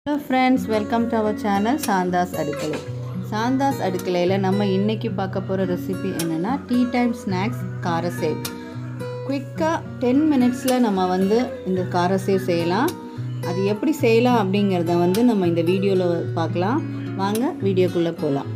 hello friends welcome to our channel Shantha's அடுக்களை சாந்தாஸ் அடுக்கலையில் நம்ம இன்றைக்கி பார்க்க போகிற ரெசிபி என்னென்னா டீ டைம் ஸ்நாக்ஸ் காரசேவ் குயிக்காக டென் மினிட்ஸில் நம்ம வந்து இந்த காரசேவ் செய்யலாம் அது எப்படி செய்யலாம் அப்படிங்கிறத வந்து நம்ம இந்த வீடியோவில் பார்க்கலாம் வாங்க வீடியோக்குள்ளே போகலாம்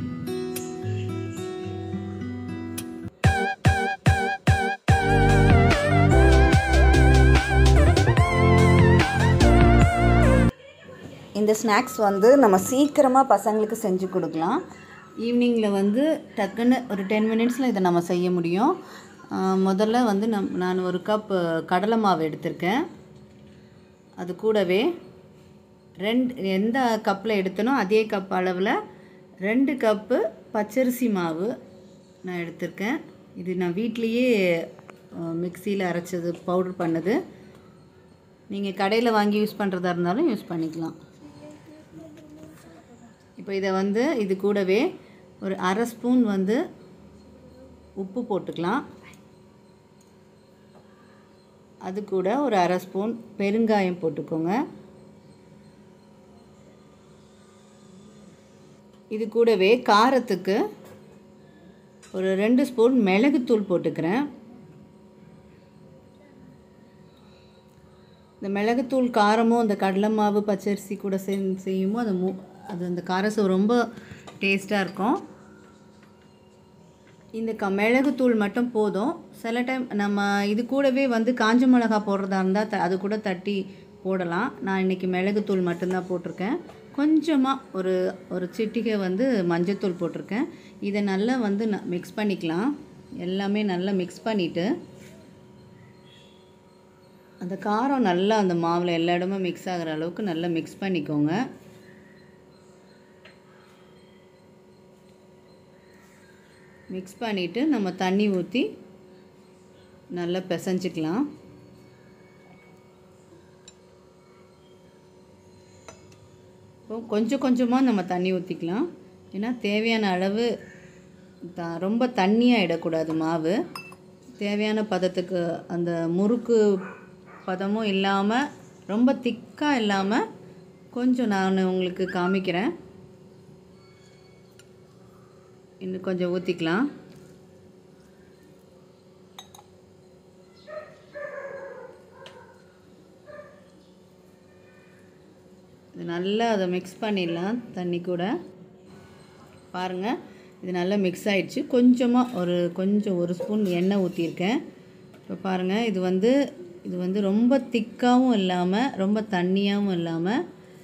இந்த ஸ்நாக்ஸ் வந்து நம்ம சீக்கிரமாக பசங்களுக்கு செஞ்சு கொடுக்கலாம் ஈவினிங்கில் வந்து டக்குன்னு ஒரு டென் மினிட்ஸில் இதை நம்ம செய்ய முடியும் ஆஹ் முதல்ல வந்து நம் நான் ஒரு கப் கடலை மாவு எடுத்திருக்கேன் அது கூடவே ரெண்டு எந்த கப்பில் எடுத்தனோ அதே கப் அளவில் ரெண்டு கப்பு பச்சரிசி மாவு நான் எடுத்திருக்கேன் இது நான் வீட்லேயே மிக்சியில் அரைச்சது பவுடர் பண்ணது நீங்கள் கடையில் வாங்கி யூஸ் பண்ணுறதா இருந்தாலும் யூஸ் பண்ணிக்கலாம் இப்போ இதை வந்து இது கூடவே ஒரு அரை ஸ்பூன் வந்து உப்பு போட்டுக்கலாம் அது கூட ஒரு அரை ஸ்பூன் பெருங்காயம் போட்டுக்கோங்க இது கூடவே காரத்துக்கு ஒரு ரெண்டு ஸ்பூன் மிளகுத்தூள் போட்டுக்கிறேன் இந்த மிளகுத்தூள் காரமும் அந்த கடலை மாவு பச்சரிசி கூட செ செய்யுமோ அது மூ அது அந்த காரசம் ரொம்ப டேஸ்ட்டாக இருக்கும் இந்த க மிளகுத்தூள் மட்டும் போதும் சில டைம் நம்ம இது கூடவே வந்து காஞ்ச மிளகா போடுறதா இருந்தால் த அது கூட தட்டி போடலாம் நான் இன்றைக்கி மிளகுத்தூள் மட்டும்தான் போட்டிருக்கேன் கொஞ்சமாக ஒரு ஒரு சிட்டிகை வந்து மஞ்சத்தூள் போட்டிருக்கேன் இதை நல்லா வந்து மிக்ஸ் பண்ணிக்கலாம் எல்லாமே நல்லா மிக்ஸ் பண்ணிவிட்டு அந்த காரம் நல்லா அந்த மாவில் எல்லா இடமும் மிக்ஸ் ஆகிற அளவுக்கு நல்லா மிக்ஸ் பண்ணிக்கோங்க மிக்ஸ் பண்ணிவிட்டு நம்ம தண்ணி ஊற்றி நல்லா பிசைஞ்சிக்கலாம் இப்போ கொஞ்சம் கொஞ்சமாக நம்ம தண்ணி ஊற்றிக்கலாம் ஏன்னா தேவையான அளவு த ரொம்ப தண்ணியாக இடக்கூடாது மாவு தேவையான பதத்துக்கு அந்த முறுக்கு பதமும் இல்லாமல் ரொம்ப திக்காக இல்லாமல் கொஞ்சம் நான் உங்களுக்கு காமிக்கிறேன் இன்னும் கொஞ்சம் ஊற்றிக்கலாம் இது நல்லா அதை மிக்ஸ் பண்ணிடலாம் தண்ணி கூட பாருங்கள் இது நல்லா மிக்ஸ் ஆயிடுச்சு கொஞ்சமாக ஒரு கொஞ்சம் ஒரு ஸ்பூன் எண்ணெய் ஊற்றிருக்கேன் இப்போ பாருங்கள் இது வந்து இது வந்து ரொம்ப திக்காகவும் இல்லாமல் ரொம்ப தண்ணியாகவும் இல்லாமல்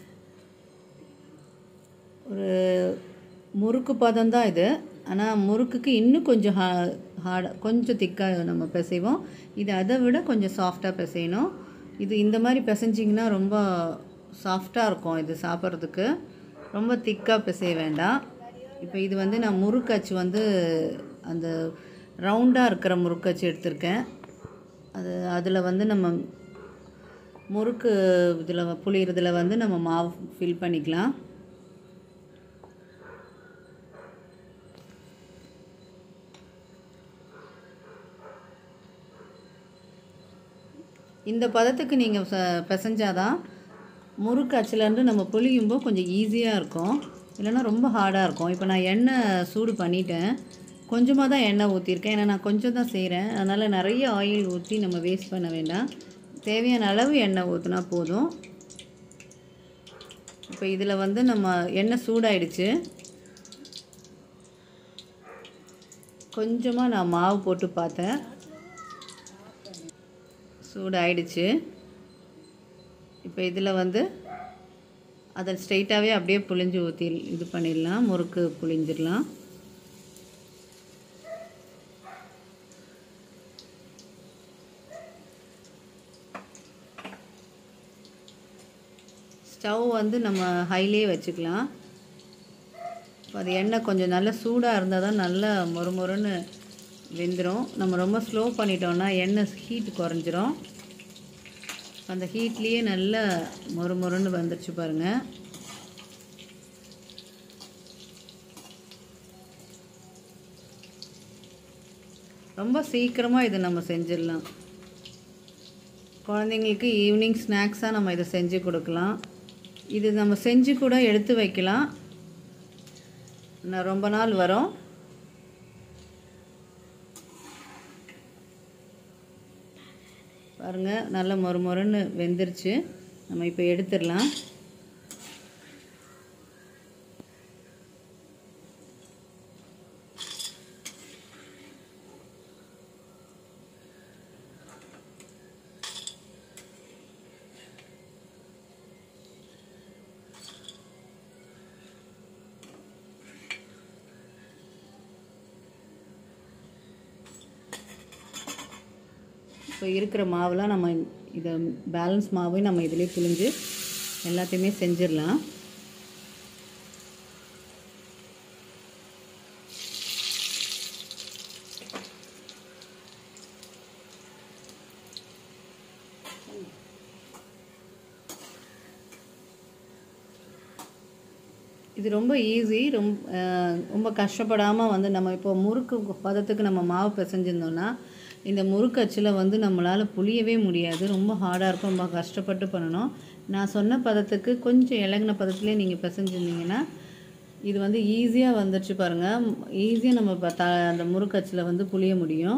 ஒரு முறுக்கு பதம் தான் இது ஆனால் முறுக்குக்கு இன்னும் கொஞ்சம் ஹா ஹார்டாக கொஞ்சம் திக்காக நம்ம பிசைவோம் இது அதை விட கொஞ்சம் சாஃப்டாக பிசையணும் இது இந்த மாதிரி பிசைஞ்சிங்கன்னா ரொம்ப சாஃப்டாக இருக்கும் இது சாப்பிட்றதுக்கு ரொம்ப திக்காக பிசைய வேண்டாம் இப்போ இது வந்து நான் முறுக்கச்சு வந்து அந்த ரவுண்டாக இருக்கிற முறுக்கச்சு எடுத்திருக்கேன் அது அதில் வந்து நம்ம முறுக்கு இதில் புளியறதுல வந்து நம்ம மாவு ஃபில் பண்ணிக்கலாம் இந்த பதத்துக்கு நீங்கள் ச பிசைஞ்சாதான் முறுக்கு அச்சிலேருந்து நம்ம புளியும்போது கொஞ்சம் ஈஸியாக இருக்கும் இல்லைன்னா ரொம்ப ஹார்டாக இருக்கும் இப்போ நான் எண்ணெய் சூடு பண்ணிட்டேன் கொஞ்சமாக தான் எண்ணெய் ஊற்றிருக்கேன் ஏன்னா நான் கொஞ்சம் தான் செய்கிறேன் அதனால் நிறைய ஆயில் ஊற்றி நம்ம வேஸ்ட் பண்ண வேண்டாம் தேவையான அளவு எண்ணெய் ஊற்றினா போதும் இப்போ இதில் வந்து நம்ம எண்ணெய் சூடாயிடுச்சு கொஞ்சமாக நான் மாவு போட்டு பார்த்தேன் சூடாயிடுச்சு இப்போ இதில் வந்து அதை ஸ்ட்ரைட்டாகவே அப்படியே புளிஞ்சு ஊற்றி இது பண்ணிடலாம் முறுக்கு புளிஞ்சிடலாம் ஸ்டவ் வந்து நம்ம ஹைலே வச்சுக்கலாம் இப்போ அது எண்ணெய் கொஞ்சம் நல்லா சூடாக இருந்தால் தான் நல்லா மொறு மொறுன்னு வெந்துடும் நம்ம ரொம்ப ஸ்லோ பண்ணிட்டோம்னா எண்ணெய் ஹீட் குறைஞ்சிரும் அந்த ஹீட்லேயே நல்லா மொறு மொறுன்னு வந்துருச்சு பாருங்கள் ரொம்ப சீக்கிரமாக இதை நம்ம செஞ்சிடலாம் குழந்தைங்களுக்கு ஈவினிங் ஸ்நாக்ஸாக நம்ம இதை செஞ்சு கொடுக்கலாம் இது நம்ம செஞ்சு கூட எடுத்து வைக்கலாம் நான் ரொம்ப நாள் வரும் பாருங்கள் நல்ல மொறு மொறுன்னு வெந்துருச்சு நம்ம இப்போ எடுத்துடலாம் இப்போ இருக்கிற மாவுலாம் நம்ம இதை பேலன்ஸ் மாவையும் நம்ம இதிலே புழிஞ்சு எல்லாத்தையுமே செஞ்சிடலாம் இது ரொம்ப ஈஸி ரொம்ப அஹ், ரொம்ப கஷ்டப்படாமல் வந்து நம்ம இப்போ முறுக்கு பதத்துக்கு நம்ம மாவு பிசைஞ்சிருந்தோம்னா இந்த முறுக்கு அச்சில் வந்து நம்மளால் புளியவே முடியாது ரொம்ப ஹார்டாக இருக்கும் ரொம்ப கஷ்டப்பட்டு பண்ணணும் நான் சொன்ன பதத்துக்கு கொஞ்சம் இலகுன பதத்துலேயே நீங்கள் பிசைஞ்சிருந்தீங்கன்னா இது வந்து ஈஸியாக வந்துடுச்சு பாருங்கள் ஈஸியாக நம்ம இப்போ த அந்த முறுக்கு அச்சில் வந்து புளிய முடியும்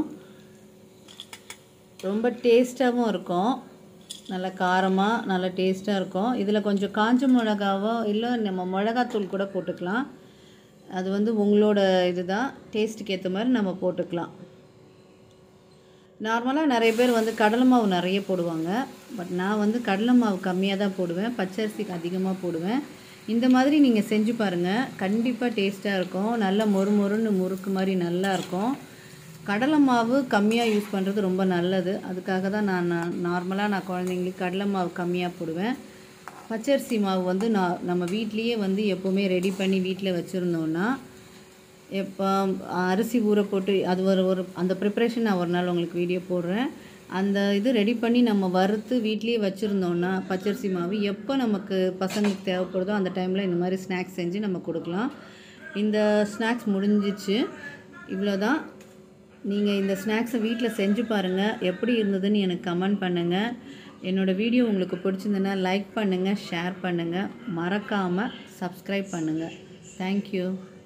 ரொம்ப டேஸ்ட்டாகவும் இருக்கும் நல்ல காரமாக நல்ல டேஸ்ட்டாக இருக்கும் இதில் கொஞ்சம் காஞ்ச மிளகாவோ இல்லை நம்ம மிளகாத்தூள் கூட போட்டுக்கலாம் அது வந்து உங்களோட இதுதான் டேஸ்ட்டுக்கு ஏற்ற மாதிரி நம்ம போட்டுக்கலாம் நார்மலாக நிறைய பேர் வந்து கடலை மாவு நிறைய போடுவாங்க பட் நான் வந்து கடலை மாவு கம்மியாக தான் போடுவேன் பச்சரிசிக்கு அதிகமாக போடுவேன் இந்த மாதிரி நீங்கள் செஞ்சு பாருங்கள் கண்டிப்பாக டேஸ்ட்டாக இருக்கும் நல்ல மொறு மொறுன்னு முறுக்கு மாதிரி நல்லா இருக்கும் கடலை மாவு கம்மியாக யூஸ் பண்ணுறது ரொம்ப நல்லது அதுக்காக தான் நான் நார்மலாக நான் குழந்தைங்களுக்கு கடலை மாவு கம்மியாக போடுவேன் பச்சரிசி மாவு வந்து நான் நம்ம வீட்லேயே வந்து எப்போவுமே ரெடி பண்ணி வீட்டில் வச்சுருந்தோன்னா எப்போ அரிசி ஊற போட்டு அது ஒரு ஒரு அந்த ப்ரிப்ரேஷன் நான் ஒரு நாள் உங்களுக்கு வீடியோ போடுறேன் அந்த இது ரெடி பண்ணி நம்ம வறுத்து வீட்லேயே வச்சுருந்தோன்னா பச்சரிசி மாவு எப்போ நமக்கு பசங்களுக்கு தேவைப்படுதோ அந்த டைமில் இந்த மாதிரி ஸ்நாக்ஸ் செஞ்சு நம்ம கொடுக்கலாம் இந்த ஸ்நாக்ஸ் முடிஞ்சிச்சு இவ்வளோதான் நீங்கள் இந்த ஸ்நாக்ஸை வீட்டில் செஞ்சு பாருங்கள் எப்படி இருந்ததுன்னு எனக்கு கமெண்ட் பண்ணுங்கள் என்னோடய வீடியோ உங்களுக்கு பிடிச்சிருந்ததுன்னா லைக் பண்ணுங்கள் ஷேர் பண்ணுங்கள் மறக்காமல் சப்ஸ்கிரைப் பண்ணுங்கள் தேங்க்யூ